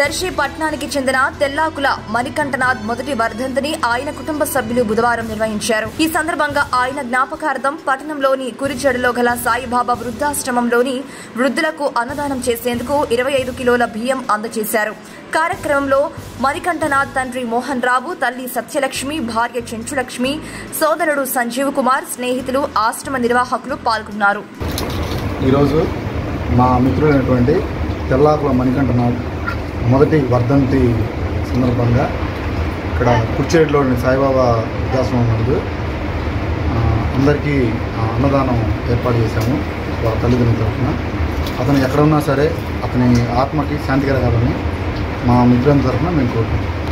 దర్శి పట్టణానికి చెందిన తెల్లాకుల మణికంఠనాథ్ మొదటి వర్ధంతిని ఆయన కుటుంబ సభ్యులు బుధవారం నిర్వహించారు ఈ సందర్భంగా ఆయన జ్ఞాపకార్థం పట్టణంలోని కురిచెడులో గల సాయిబాబా వృద్ధాశ్రమంలోని వృద్ధులకు అన్నదానం చేసేందుకు ఇరవై ఐదు కిలోల బియ్యం అందజేశారు కార్యక్రమంలో మణికంఠనాథ్ తండ్రి మోహన్ రావు తల్లి సత్యలక్ష్మి భార్య చెంచులక్ష్మి సోదరుడు సంజీవ్ కుమార్ స్నేహితులు ఆశ్రమ నిర్వాహకులు పాల్గొన్నారు ఈరోజు మా మిత్రుడైనటువంటి తెల్లాకుల మణికంఠనాథ్ మొదటి వర్ధంతి సందర్భంగా ఇక్కడ కుర్చేడులోని సాయిబాబా వృద్ధాశ్రమం నందు ఆ, అందరికీ ఆ, అన్నదానం ఏర్పాటు చేశాము వాళ్ళ తల్లిదండ్రుల తరఫున అతను ఎక్కడ ఉన్నా సరే అతని ఆత్మకి శాంతి కలగాలని మా మిత్రుల తరఫున మేము కోరుకుంటున్నాం